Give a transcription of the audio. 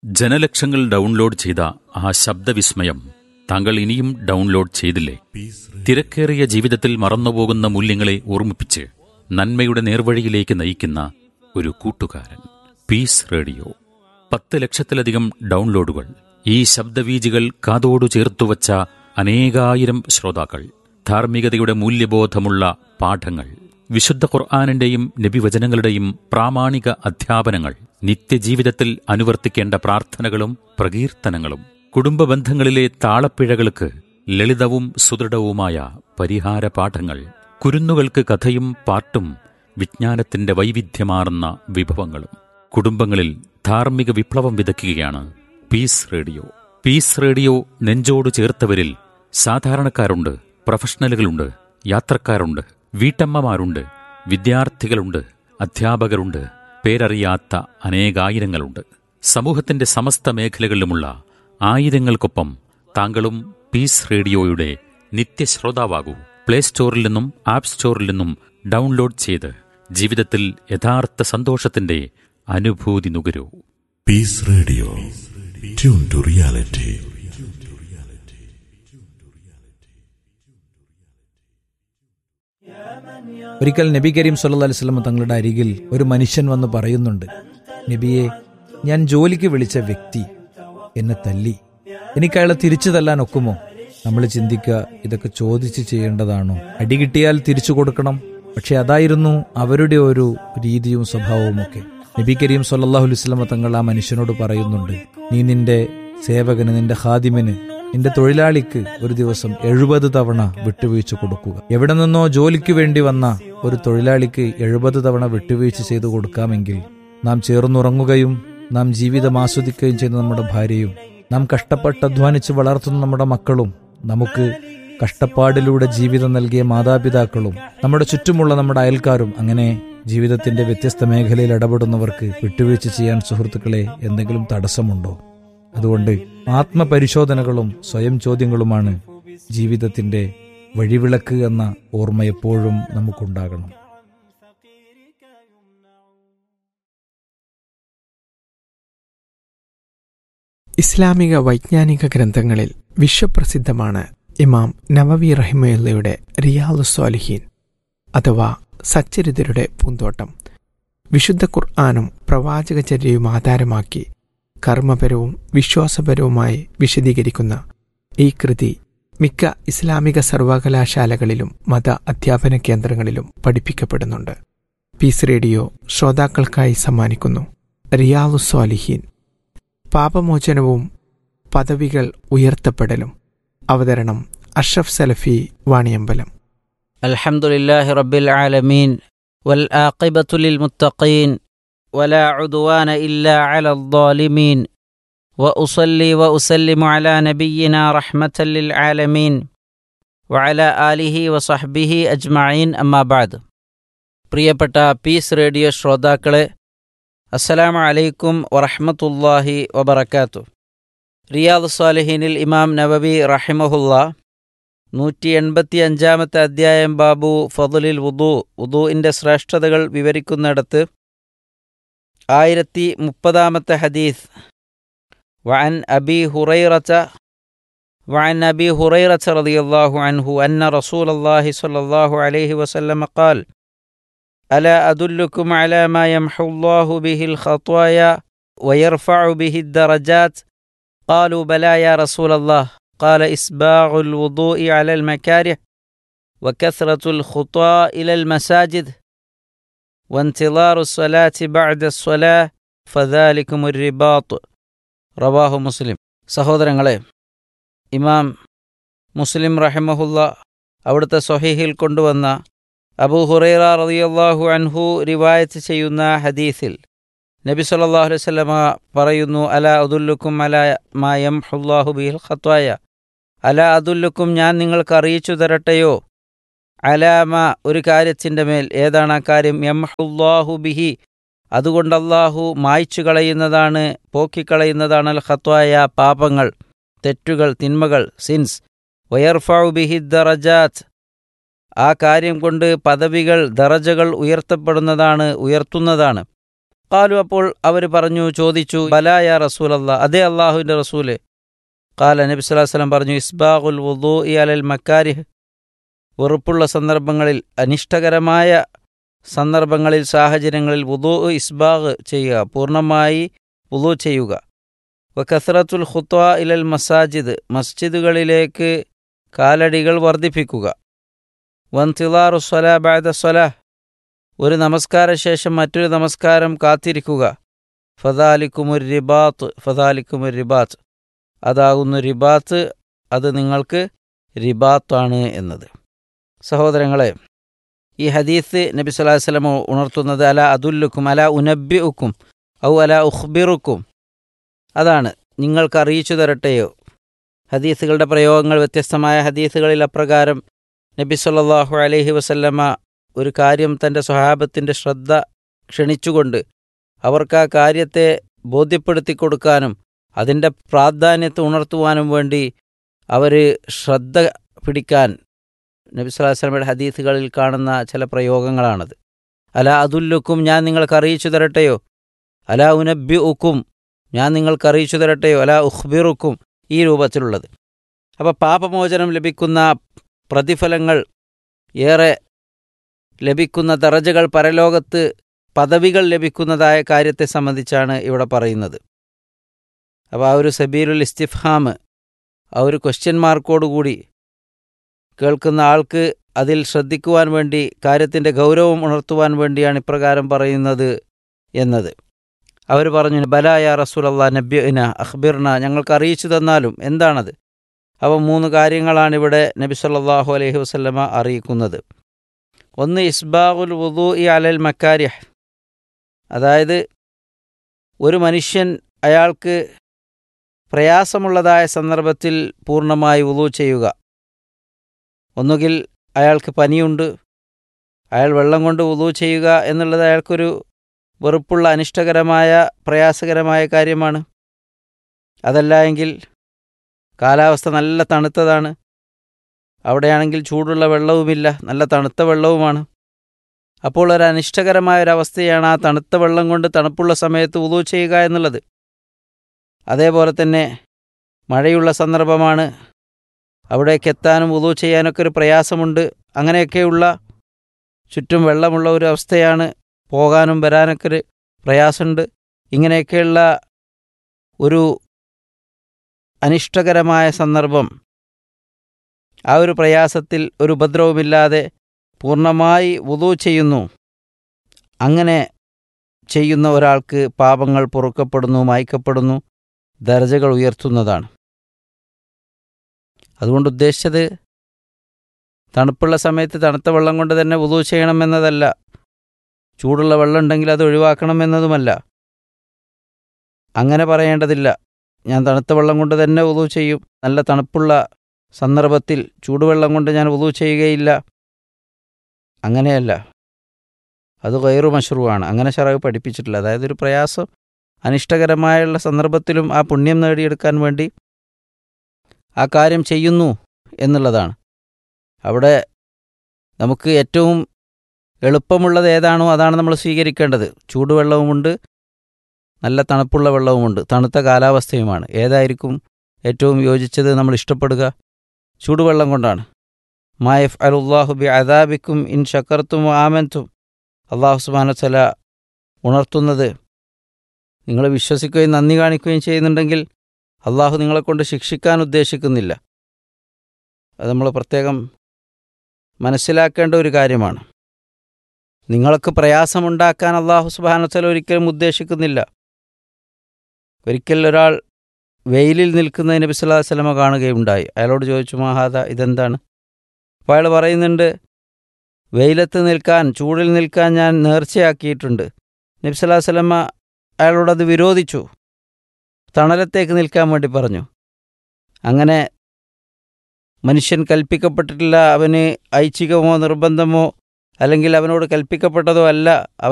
ജനലക്ഷങ്ങൾ download ചെയ്ത ആ ശബ്ദവിസ്മയം താങ്കൾ ഇനിയും ഡൗൺലോഡ് ചെയ്തില്ലേ തിരക്കേറിയ ജീവിതത്തിൽ മറന്നുപോകുന്ന മൂല്യങ്ങളെ ഓർമ്മിപ്പിച്ച് നന്മയുടെ നേർവഴിയിലേക്ക് നയിക്കുന്ന ഒരു കൂട്ടുകാരൻ പീസ് റേഡിയോ പത്ത് ലക്ഷത്തിലധികം ഡൗൺലോഡുകൾ ഈ ശബ്ദവീജികൾ കാതോടു ചേർത്തുവച്ച അനേകായിരം ശ്രോതാക്കൾ ധാർമ്മികതയുടെ മൂല്യബോധമുള്ള പാഠങ്ങൾ വിശുദ്ധ ഖുർആാനിന്റെയും നബിവചനങ്ങളുടെയും പ്രാമാണിക അധ്യാപനങ്ങൾ നിത്യജീവിതത്തിൽ അനുവർത്തിക്കേണ്ട പ്രാർത്ഥനകളും പ്രകീർത്തനങ്ങളും കുടുംബ ബന്ധങ്ങളിലെ താളപ്പിഴകൾക്ക് ലളിതവും സുദൃഢവുമായ പരിഹാര പാഠങ്ങൾ കുരുന്നുകൾക്ക് കഥയും പാട്ടും വിജ്ഞാനത്തിന്റെ വൈവിധ്യമാർന്ന വിഭവങ്ങളും കുടുംബങ്ങളിൽ ധാർമ്മിക വിപ്ലവം വിതയ്ക്കുകയാണ് പീസ് റേഡിയോ പീസ് റേഡിയോ നെഞ്ചോട് ചേർത്തവരിൽ സാധാരണക്കാരുണ്ട് പ്രൊഫഷണലുകളുണ്ട് യാത്രക്കാരുണ്ട് വീട്ടമ്മമാരുണ്ട് വിദ്യാർത്ഥികളുണ്ട് അധ്യാപകരുണ്ട് പേരറിയാത്ത അനേകായിരങ്ങളുണ്ട് സമൂഹത്തിന്റെ സമസ്ത മേഖലകളിലുമുള്ള ആയിരങ്ങൾക്കൊപ്പം താങ്കളും പീസ് റേഡിയോയുടെ നിത്യശ്രോതാവാകൂ പ്ലേ സ്റ്റോറിൽ നിന്നും ആപ്പ് സ്റ്റോറിൽ നിന്നും ഡൗൺലോഡ് ചെയ്ത് ജീവിതത്തിൽ യഥാർത്ഥ സന്തോഷത്തിന്റെ അനുഭൂതി നുകരൂ peace radio tune to reality ഒരിക്കൽ നബി കരീം സല്ലല്ലാഹു അലൈഹി വസല്ലം തങ്ങളുടെ അരികിൽ ഒരു മനുഷ്യൻ വന്ന് പറയുന്നുണ്ട് നബിയെ ഞാൻ ജോലിക്ക് വിളിച്ച വ്യക്തി എന്നെ തല്ലി എനിക്ക് അയാളെ തിരിച്ചു തല്ലാൻ ഒക്കുമോ നമ്മൾ ചിന്തിക്കുക ഇതൊക്കെ ചോദിച്ച് ചെയ്യേണ്ടതാണോ അടി കിട്ടിയാൽ തിരിച്ചു കൊടുക്കണം പക്ഷെ അതായിരുന്നു അവരുടെ ഒരു രീതിയും സ്വഭാവവും ഒക്കെ നബി കരീം സല്ലല്ലാഹു അലൈഹി വസല്ലം തങ്ങൾ ആ മനുഷ്യനോട് പറയുന്നുണ്ട് നീ നിന്റെ സേവകന് നിന്റെ ഹാദിമിന് നിന്റെ തൊഴിലാളിക്ക് ഒരു ദിവസം എഴുപത് തവണ വിട്ടുവീഴ്ച കൊടുക്കുക എവിടെ നിന്നോ ജോലിക്ക് വേണ്ടി വന്ന ഒരു തൊഴിലാളിക്ക് എഴുപത് തവണ വിട്ടുവീഴ്ച ചെയ്തു കൊടുക്കാമെങ്കിൽ നാം ചേർന്നുറങ്ങുകയും നാം ജീവിതം ആസ്വദിക്കുകയും ചെയ്യുന്ന നമ്മുടെ ഭാര്യയും നാം കഷ്ടപ്പെട്ട് അധ്വാനിച്ച് വളർത്തുന്ന നമ്മുടെ മക്കളും നമുക്ക് കഷ്ടപ്പാടിലൂടെ ജീവിതം നൽകിയ മാതാപിതാക്കളും നമ്മുടെ ചുറ്റുമുള്ള നമ്മുടെ അയൽക്കാരും അങ്ങനെ ജീവിതത്തിന്റെ വ്യത്യസ്ത മേഖലയിൽ ഇടപെടുന്നവർക്ക് വിട്ടുവീഴ്ച ചെയ്യാൻ സുഹൃത്തുക്കളെ എന്തെങ്കിലും തടസ്സമുണ്ടോ അതുകൊണ്ട് ആത്മപരിശോധനകളും സ്വയം ചോദ്യങ്ങളുമാണ് ജീവിതത്തിന്റെ വഴിവിളക്ക് എന്ന ഓർമ്മ എപ്പോഴും നമുക്കുണ്ടാകണം ഇസ്ലാമിക വൈജ്ഞാനിക ഗ്രന്ഥങ്ങളിൽ വിശ്വപ്രസിദ്ധമാണ് ഇമാം നവവി റഹിമയുള്ളയുടെ റിയാലു സ്വാലിഹീൻ അഥവാ സച്ചരിതരുടെ പൂന്തോട്ടം വിശുദ്ധ ഖുർആാനും പ്രവാചകചര്യയും ആധാരമാക്കി കർമ്മപരവും വിശ്വാസപരവുമായി വിശദീകരിക്കുന്ന ഈ കൃതി മിക്ക ഇസ്ലാമിക സർവകലാശാലകളിലും മത അധ്യാപന കേന്ദ്രങ്ങളിലും പഠിപ്പിക്കപ്പെടുന്നുണ്ട് പീസ് റേഡിയോ ശ്രോതാക്കൾക്കായി സമ്മാനിക്കുന്നു റിയാലു സ്വാലിഹീൻ പാപമോചനവും പദവികൾ ഉയർത്തപ്പെടലും അവതരണം അഷ്റഫ് സലഫി വാണിയമ്പലം الحمد لله رب العالمين والآقبة للمتقين ولا عدوان إلا على الظالمين وأصلي وأسلم على نبينا رحمة للعالمين وعلى آله وصحبه أجمعين أما بعد പ്രിയപ്പെട്ട പീസ് റേഡിയോ ശ്രോതാക്കളെ അസ്സലാമു അലൈക്കും വറഹ്മത്തുള്ളാഹി വബറകാത്തു റിയാദ് സ്വാലിഹീനിൽ ഇമാം നവവി റഹിമഹുല്ല നൂറ്റി എൺപത്തി അഞ്ചാമത്തെ അധ്യായം ബാബു ഫതുലിൽ വുദു വുദുവിൻ്റെ ശ്രേഷ്ഠതകൾ വിവരിക്കുന്നിടത്ത് ആയിരത്തി മുപ്പതാമത്തെ ഹദീസ് വഅൻ അബി ഹുറൈറച്ച وعن أبي هريرة رضي الله عنه أن رسول الله صلى الله عليه وسلم قال ألا أدلكم على ما يمحو الله به الخطايا ويرفع به الدرجات قالوا بلى يا رسول الله قال إسباغ الوضوء على المكاره وكثرة الخطى إلى المساجد وانتظار الصلاة بعد الصلاة فذلكم الرباط റവാഹു മുസ്ലിം സഹോദരങ്ങളെ ഇമാം മുസ്ലിം റഹിമഹുല്ല അവിടുത്തെ സ്വഹീഹിൽ കൊണ്ടുവന്ന അബൂ ഹുറൈറ റളിയല്ലാഹു അൻഹു റിവായത്ത് ചെയ്യുന്ന ഹദീസിൽ നബി സല്ലല്ലാഹു അലൈഹി വസല്ലമ പറയുന്നു അല അദുല്ലുക്കും അല മാ യംഹുല്ലാഹു ബിഹിൽ ഖത്വായ അല അദുല്ലുക്കും ഞാൻ നിങ്ങൾക്ക് അറിയിച്ചു തരട്ടെയോ അലാമ ഒരു കാര്യത്തിൻ്റെ മേൽ ഏതാണ് ആ കാര്യം യംഹുല്ലാഹു ബിഹി അതുകൊണ്ട് അള്ളാഹു മായ്ച്ചു കളയുന്നതാണ് പോക്കിക്കളയുന്നതാണ് അൽ ഖത്വായ പാപങ്ങൾ തെറ്റുകൾ തിന്മകൾ സിൻസ് വയർഫൗ ബിഹി ദറജാത്ത് ആ കാര്യം കൊണ്ട് പദവികൾ ദറജകൾ ഉയർത്തപ്പെടുന്നതാണ് ഉയർത്തുന്നതാണ് കാലു അപ്പോൾ അവർ പറഞ്ഞു ചോദിച്ചു ബലായ റസൂൽ അല്ലാ അതേ അള്ളാഹുവിൻ്റെ റസൂല് കാല നബി സ്വല്ലല്ലാഹു അലൈഹി വസല്ലം പറഞ്ഞു ഇസ്ബാഖുൽ വുദൂ അലൽ മക്കാരിഹ് വെറുപ്പുള്ള സന്ദർഭങ്ങളിൽ അനിഷ്ടകരമായ സന്ദർഭങ്ങളിൽ സാഹചര്യങ്ങളിൽ വുദൂ ഇസ്ബാഗ് ചെയ്യുക പൂർണ്ണമായി വുദൂ ചെയ്യുക വ കസറത്തുൽ ഖുത്വ ഇലൽ മസാജിദ് മസ്ജിദുകളിലേക്ക് കാലടികൾ വർദ്ധിപ്പിക്കുക വൻതിലാറു സ്വല ബാദ സ്വല ഒരു നമസ്കാര ശേഷം മറ്റൊരു നമസ്കാരം കാത്തിരിക്കുക ഫദാലിക്കുമുർ റിബാത്ത് ഫദാലിക്കുമുർ റിബാത്ത് അതാകുന്നു റിബാത്ത് അത് നിങ്ങൾക്ക് റിബാത്താണ് എന്നത് സഹോദരങ്ങളെ ഈ ഹദീസ് നബി സ്വല്ലല്ലാഹു അലൈഹി വസല്ലം ഉണർത്തുന്നത് അല അതുല്ലുക്കും അല ഉനബ്ബിഉക്കും ഔ അല ഉഖ്ബിറുക്കും അതാണ് നിങ്ങൾക്ക് അറിയിച്ചു തരട്ടെയോ ഹദീസുകളുടെ പ്രയോഗങ്ങൾ വ്യത്യസ്തമായ ഹദീസുകളിൽ അപ്രകാരം നബി സല്ലല്ലാഹു അലൈഹി വസല്ലമ ഒരു കാര്യം തൻ്റെ സ്വഹാബത്തിൻ്റെ ശ്രദ്ധ ക്ഷണിച്ചുകൊണ്ട് അവർക്ക് ആ കാര്യത്തെ ബോധ്യപ്പെടുത്തി കൊടുക്കാനും അതിൻ്റെ പ്രാധാന്യത്തെ ഉണർത്തുവാനും വേണ്ടി അവർ ശ്രദ്ധ പിടിക്കാൻ നബി സ്വല്ലല്ലാഹു അലൈഹി വസല്ലമയുടെ ഹദീസുകളിൽ കാണുന്ന ചില പ്രയോഗങ്ങളാണത് അല അതുല്ലുക്കും ഞാൻ നിങ്ങൾക്ക് അറിയിച്ചു തരട്ടെയോ അല ഉനബി ഉക്കും ഞാൻ നിങ്ങൾക്ക് അറിയിച്ചു തരട്ടെയോ അല ഉഖ്ബിറുക്കും ഈ രൂപത്തിലുള്ളത് അപ്പോൾ പാപമോചനം ലഭിക്കുന്ന പ്രതിഫലങ്ങൾ ഏറെ ലഭിക്കുന്ന ദറജകൾ പരലോകത്ത് പദവികൾ ലഭിക്കുന്നതായ കാര്യത്തെ സംബന്ധിച്ചാണ് ഇവിടെ പറയുന്നത് അപ്പോൾ ആ ഒരു സബീലുൽ ഇസ്തിഫാം ആ ഒരു ക്വസ്റ്റ്യൻ മാർക്കോടുകൂടി കേൾക്കുന്ന ആൾക്ക് അതിൽ ശ്രദ്ധിക്കുവാൻ വേണ്ടി കാര്യത്തിൻ്റെ ഗൗരവം ഉണർത്തുവാൻ വേണ്ടിയാണ് ഇപ്രകാരം പറയുന്നത് എന്നത് അവർ പറഞ്ഞു ബലായ റസൂലല്ലാ നബ്യന അഖ്ബിർന ഞങ്ങൾക്ക് അറിയിച്ചു തന്നാലും എന്താണത് അവ മൂന്ന് കാര്യങ്ങളാണ് ഇവിടെ നബി സല്ലല്ലാഹു അലൈഹി വസല്ലമ അറിയിക്കുന്നത് ഒന്ന് ഇസ്ബാഖുൽ വുദൂ ഇ അലൽ മക്കാരിഹ് അതായത് ഒരു മനുഷ്യൻ അയാൾക്ക് പ്രയാസമുള്ളതായ സന്ദർഭത്തിൽ പൂർണ്ണമായി വുദൂ ചെയ്യുക ഒന്നുകിൽ അയാൾക്ക് പനിയുണ്ട് അയാൾ വെള്ളം കൊണ്ട് വുദൂ ചെയ്യുക എന്നുള്ളത് അയാൾക്കൊരു വെറുപ്പുള്ള അനിഷ്ടകരമായ പ്രയാസകരമായ കാര്യമാണ് അതല്ല എങ്കിൽ കാലാവസ്ഥ നല്ല തണുത്തതാണ് അവിടെയാണെങ്കിൽ ചൂടുള്ള വെള്ളവുമില്ല നല്ല തണുത്ത വെള്ളവുമാണ് അപ്പോൾ ഒരു അനിഷ്ടകരമായ ഒരവസ്ഥയാണ് ആ തണുത്ത വെള്ളം കൊണ്ട് തണുപ്പുള്ള സമയത്ത് ഉതു ചെയ്യുക എന്നുള്ളത് അതേപോലെ തന്നെ മഴയുള്ള സന്ദർഭമാണ് അവിടേക്ക് എത്താനും ഉതു ചെയ്യാനൊക്കെ ഒരു പ്രയാസമുണ്ട് അങ്ങനെയൊക്കെയുള്ള ചുറ്റും വെള്ളമുള്ള ഒരു അവസ്ഥയാണ് പോകാനും വരാനൊക്കെ ഒരു പ്രയാസമുണ്ട് ഇങ്ങനെയൊക്കെയുള്ള ഒരു അനിഷ്ടകരമായ സന്ദർഭം ആ ഒരു പ്രയാസത്തിൽ ഒരു ഉപദ്രവമില്ലാതെ പൂർണ്ണമായി വുതു ചെയ്യുന്നു അങ്ങനെ ചെയ്യുന്ന ഒരാൾക്ക് പാപങ്ങൾ പൊറുക്കപ്പെടുന്നു മായ്ക്കപ്പെടുന്നു ദർജകൾ ഉയർത്തുന്നതാണ് അതുകൊണ്ട് ഉദ്ദേശിച്ചത് തണുപ്പുള്ള സമയത്ത് തണുത്ത വെള്ളം കൊണ്ട് തന്നെ വുതു ചെയ്യണമെന്നതല്ല ചൂടുള്ള വെള്ളം ഉണ്ടെങ്കിൽ അത് ഒഴിവാക്കണമെന്നതുമല്ല അങ്ങനെ പറയേണ്ടതില്ല ഞാൻ തണുത്ത വെള്ളം കൊണ്ട് തന്നെ ഉതു ചെയ്യും നല്ല തണുപ്പുള്ള സന്ദർഭത്തിൽ ചൂടുവെള്ളം കൊണ്ട് ഞാൻ ഉതു ചെയ്യുകയില്ല അങ്ങനെയല്ല അത് കയറു മഷ്രുവാണ് അങ്ങനെ ഷറാവ് പഠിപ്പിച്ചിട്ടില്ല അതായത് ഒരു പ്രയാസം അനിഷ്ടകരമായുള്ള സന്ദർഭത്തിലും ആ പുണ്യം നേടിയെടുക്കാൻ വേണ്ടി ആ കാര്യം ചെയ്യുന്നു എന്നുള്ളതാണ് അവിടെ നമുക്ക് ഏറ്റവും എളുപ്പമുള്ളത് ഏതാണോ അതാണ് നമ്മൾ സ്വീകരിക്കേണ്ടത് ചൂടുവെള്ളവുമുണ്ട് നല്ല തണുപ്പുള്ള വെള്ളവുമുണ്ട് തണുത്ത കാലാവസ്ഥയുമാണ് ഏതായിരിക്കും ഏറ്റവും യോജിച്ചത് നമ്മൾ ഇഷ്ടപ്പെടുക ചൂടുവെള്ളം കൊണ്ടാണ് മായഫ് അലുല്ലാഹു ബി അദാബിക്കും ഇൻ ഷക്കർത്തും ആമൻതും അള്ളാഹു സുബാനത്തല ഉണർത്തുന്നത് നിങ്ങൾ വിശ്വസിക്കുകയും നന്ദി കാണിക്കുകയും ചെയ്യുന്നുണ്ടെങ്കിൽ അള്ളാഹു നിങ്ങളെക്കൊണ്ട് ശിക്ഷിക്കാൻ ഉദ്ദേശിക്കുന്നില്ല അത് നമ്മൾ പ്രത്യേകം മനസ്സിലാക്കേണ്ട ഒരു കാര്യമാണ് നിങ്ങൾക്ക് പ്രയാസമുണ്ടാക്കാൻ അള്ളാഹു സുബാനത്തല ഒരിക്കലും ഉദ്ദേശിക്കുന്നില്ല ഒരിക്കൽ ഒരാൾ വെയിലിൽ നിൽക്കുന്ന നബി സല്ലല്ലാഹു അലൈഹി വസല്ലമ കാണുകയുണ്ടായി അയാളോട് ചോദിച്ചു മഹാദ ഇതെന്താണ് അപ്പോൾ അയാൾ പറയുന്നുണ്ട് വെയിലത്ത് നിൽക്കാൻ ചൂടിൽ നിൽക്കാൻ ഞാൻ നേർച്ചയാക്കിയിട്ടുണ്ട് നബി സല്ലല്ലാഹു അലൈഹി വസല്ലമ അയാളോടത് വിരോധിച്ചു തണലത്തേക്ക് നിൽക്കാൻ വേണ്ടി പറഞ്ഞു അങ്ങനെ മനുഷ്യൻ കൽപ്പിക്കപ്പെട്ടിട്ടില്ല അവന് ഐച്ഛികമോ നിർബന്ധമോ അല്ലെങ്കിൽ അവനോട് കൽപ്പിക്കപ്പെട്ടതോ അല്ല അവൻ